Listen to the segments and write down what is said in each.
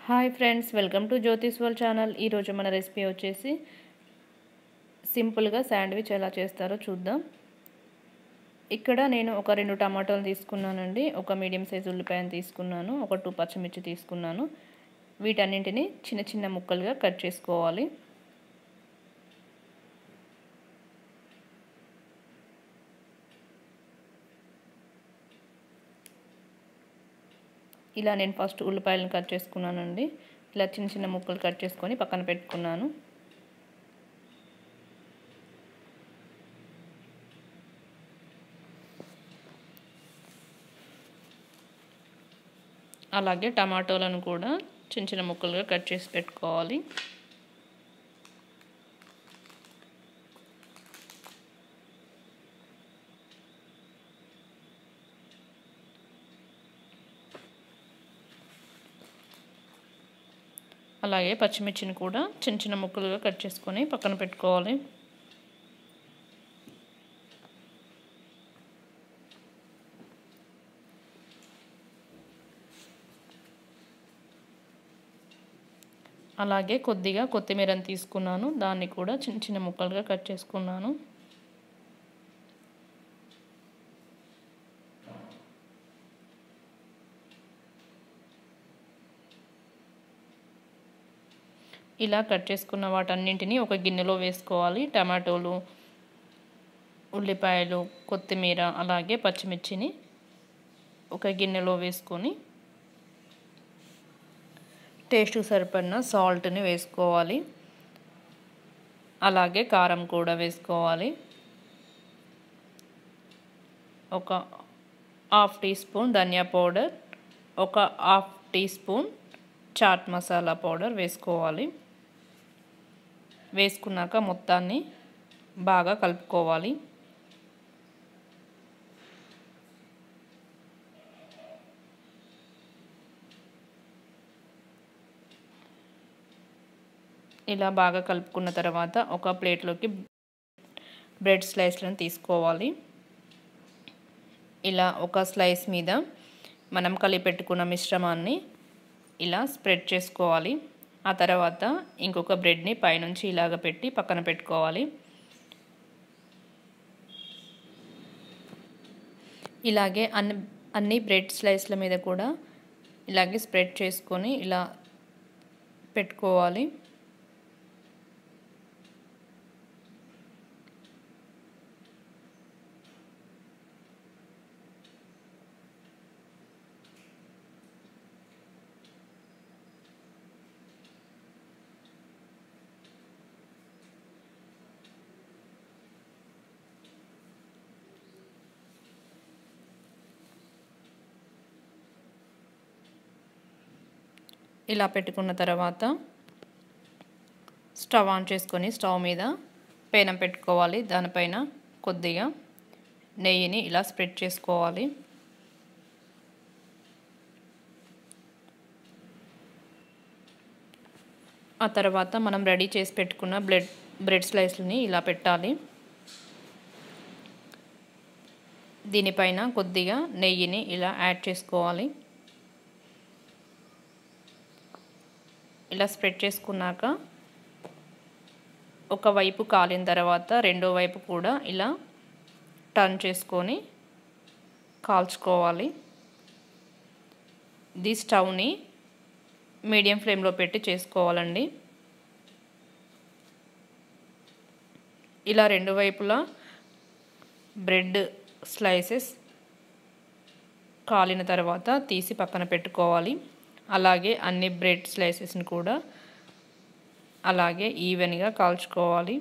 hi friends welcome to Jyothish world channel ఈరోజు మన recipe వచ్చేసి సింపుల్గా శాండ్విచ్ ఎలా చేస్తారో చూద్దాం ఇక్కడ నేను ఒక రెండు టమాటాలు తీసుకున్నానండి ఒక మీడియం సైజు ఉల్లిపాయను తీసుకున్నాను ఒక టూ పచ్చిమిర్చి తీసుకున్నాను వీటన్నింటిని చిన్న చిన్న ముక్కలుగా కట్ చేసుకోవాలి ఇలా నేను ఫస్ట్ ఉల్లిపాయలను కట్ చేసుకున్నానండి ఇలా చిన్న చిన్న ముక్కలు కట్ చేసుకొని పక్కన పెట్టుకున్నాను అలాగే టమాటోలను కూడా చిన్న చిన్న ముక్కలుగా కట్ చేసి పెట్టుకోవాలి అలాగే పచ్చిమిర్చిని కూడా చిన్న చిన్న ముక్కలుగా కట్ చేసుకొని పక్కన పెట్టుకోవాలి అలాగే కొద్దిగా కొత్తిమీరని తీసుకున్నాను దాన్ని కూడా చిన్న చిన్న ముక్కలుగా కట్ చేసుకున్నాను ఇలా కట్ చేసుకున్న వాటన్నింటినీ ఒక గిన్నెలో వేసుకోవాలి టమాటోలు ఉల్లిపాయలు కొత్తిమీర అలాగే పచ్చిమిర్చిని ఒక గిన్నెలో వేసుకొని టేస్ట్కి సరిపడిన సాల్ట్ని వేసుకోవాలి అలాగే కారం కూడా వేసుకోవాలి ఒక హాఫ్ టీ స్పూన్ ధనియా పౌడర్ ఒక half teaspoon chaat masala powder వేసుకోవాలి వేసుకున్నాక మొత్తాన్ని బాగా కలుపుకోవాలి ఇలా బాగా కలుపుకున్న తర్వాత ఒక ప్లేట్లోకి బ్రెడ్ స్లైస్లను తీసుకోవాలి ఇలా ఒక స్లైస్ మీద మనం కలిపెట్టుకున్న మిశ్రమాన్ని ఇలా స్ప్రెడ్ చేసుకోవాలి ఆ తర్వాత ఇంకొక బ్రెడ్ని పైనుంచి ఇలాగ పెట్టి పక్కన పెట్టుకోవాలి ఇలాగే అన్ని అన్ని బ్రెడ్ స్లైస్ల మీద కూడా ఇలాగే స్ప్రెడ్ చేసుకొని ఇలా పెట్టుకోవాలి ఇలా పెట్టుకున్న తర్వాత స్టవ్ ఆన్ చేసుకొని స్టవ్ మీద పేనం పెట్టుకోవాలి దానిపైన కొద్దిగా నెయ్యిని ఇలా స్ప్రెడ్ చేసుకోవాలి ఆ తర్వాత మనం రెడీ చేసి పెట్టుకున్న బ్రెడ్ బ్రెడ్ స్లైస్ని ఇలా పెట్టాలి దీనిపైన కొద్దిగా నెయ్యిని ఇలా యాడ్ చేసుకోవాలి ఇలా స్ప్రెడ్ చేసుకున్నాక ఒకవైపు కాలిన తర్వాత రెండో వైపు కూడా ఇలా టర్న్ చేసుకొని కాల్చుకోవాలి ఇది స్టవ్ని మీడియం ఫ్లేమ్లో పెట్టి చేసుకోవాలండి ఇలా రెండు వైపులా బ్రెడ్ స్లైసెస్ కాలిన తర్వాత తీసి పక్కన పెట్టుకోవాలి అలాగే అన్ని బ్రెడ్ స్లైసెస్ని కూడా అలాగే ఈవెన్గా కాల్చుకోవాలి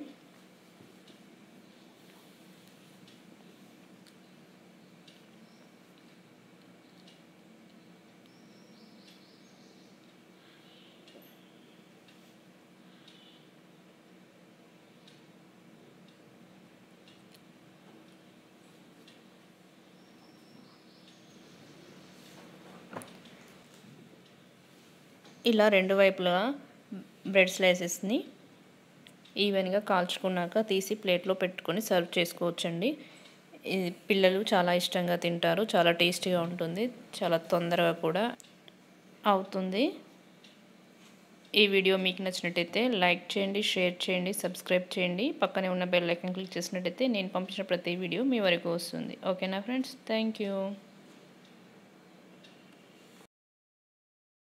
ఇలా రెండు వైపులా బ్రెడ్ స్లైసెస్ని ఈవెన్గా కాల్చుకున్నాక తీసి ప్లేట్లో పెట్టుకొని సర్వ్ చేసుకోవచ్చండి ఇది పిల్లలు చాలా ఇష్టంగా తింటారు చాలా టేస్టీగా ఉంటుంది చాలా తొందరగా కూడా అవుతుంది ఈ వీడియో మీకు నచ్చినట్టయితే లైక్ చేయండి షేర్ చేయండి సబ్స్క్రైబ్ చేయండి పక్కనే ఉన్న బెల్ ఐకాన్ క్లిక్ చేసినట్టయితే నేను పంపించిన ప్రతి వీడియో మీ వరకు వస్తుంది ఓకేనా ఫ్రెండ్స్ థ్యాంక్ యూ